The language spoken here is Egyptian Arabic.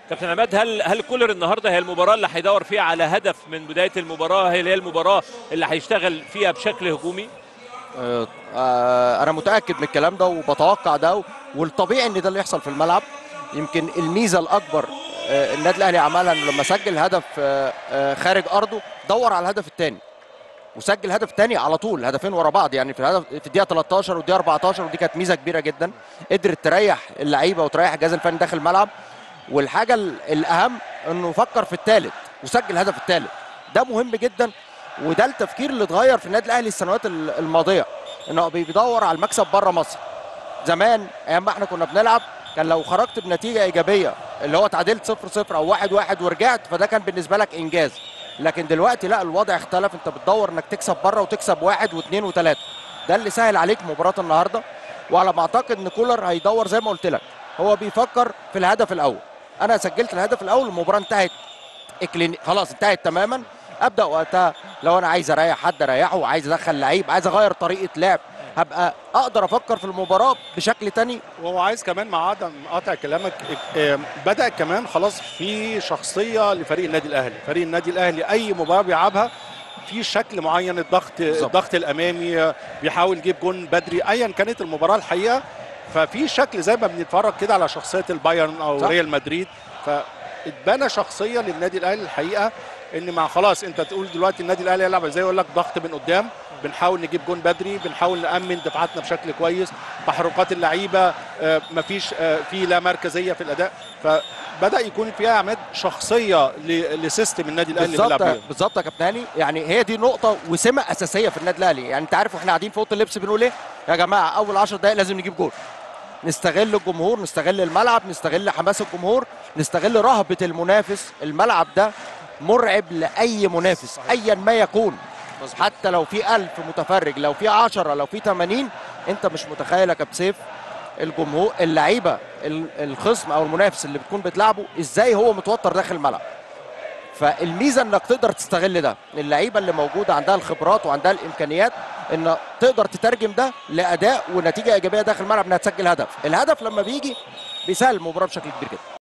كابتن عماد هل هل كولر النهارده هي المباراه اللي هيدور فيها على هدف من بدايه المباراه هي اللي هي المباراه اللي هيشتغل فيها بشكل هجومي آه، آه، انا متاكد من الكلام ده وبتوقع ده والطبيعي ان ده اللي يحصل في الملعب يمكن الميزه الاكبر آه، النادي الاهلي عملها إنه لما سجل هدف آه، آه، خارج ارضه دور على الهدف الثاني وسجل هدف تاني على طول هدفين ورا بعض يعني في الهدف في الدقيقه 13 والدقيقه 14 ودي كانت ميزه كبيره جدا قدرت تريح اللعيبه وتريح الجهاز الفني داخل الملعب والحاجه ال- الاهم انه فكر في الثالث وسجل الهدف الثالث ده مهم جدا وده التفكير اللي اتغير في النادي الاهلي السنوات ال- الماضيه انه بي- بيدور على المكسب بره مصر زمان ايام ما احنا كنا بنلعب كان لو خرجت بنتيجه ايجابيه اللي هو تعادلت 0 0 او 1 1 ورجعت فده كان بالنسبه لك انجاز لكن دلوقتي لا الوضع اختلف انت بتدور انك تكسب بره وتكسب واحد واثنين وثلاثه ده اللي سهل عليك مباراه النهارده وعلى ما اعتقد ان كولر هيدور زي ما قلت لك هو بيفكر في الهدف الاول انا سجلت الهدف الاول المباراه انتهت إكليني خلاص انتهت تماما ابدا وقتها لو انا عايز اريح حد اريحه عايز ادخل لعيب عايز اغير طريقه لعب هبقى اقدر افكر في المباراه بشكل تاني وهو عايز كمان مع عدم قطع كلامك آه، بدا كمان خلاص في شخصيه لفريق النادي الاهلي فريق النادي الاهلي اي مباراه بيلعبها في شكل معين الضغط بالظبط. الضغط الامامي آه، بيحاول يجيب جون بدري ايا كانت المباراه الحقيقه ففي شكل زي ما بنتفرج كده على شخصيه البايرن او صح. ريال مدريد فاتبنى شخصيه للنادي الاهلي الحقيقه ان مع خلاص انت تقول دلوقتي النادي الاهلي يلعب ازاي يقول لك ضغط من قدام بنحاول نجيب جون بدري بنحاول نامن دفاعاتنا بشكل كويس تحركات اللعيبه آه، مفيش آه، في لا مركزيه في الاداء فبدا يكون فيها عماد شخصيه ل- لسيستم النادي الاهلي اللي بيلعب بالظبط بيه بالظبط يا كابتن هاني يعني هي دي نقطه وسمه اساسيه في النادي الاهلي يعني انت عارف واحنا قاعدين في اوضه اللبس بنقول ايه يا جماعه اول 10 دقائق لازم نجيب جول نستغل الجمهور نستغل الملعب نستغل حماس الجمهور نستغل رهبه المنافس الملعب ده مرعب لاي منافس ايا ما يكون حتى لو في ألف متفرج لو في 10 لو في 80 انت مش متخيل يا كابتن سيف الجمهور اللعيبه ال- الخصم او المنافس اللي بتكون بتلعبه ازاي هو متوتر داخل الملعب فالميزه انك تقدر تستغل ده اللعيبه اللي موجوده عندها الخبرات وعندها الامكانيات ان تقدر تترجم ده لاداء ونتيجه ايجابيه داخل الملعب انها تسجل هدف الهدف لما بيجي بيسهل المباراه بشكل كبير جدا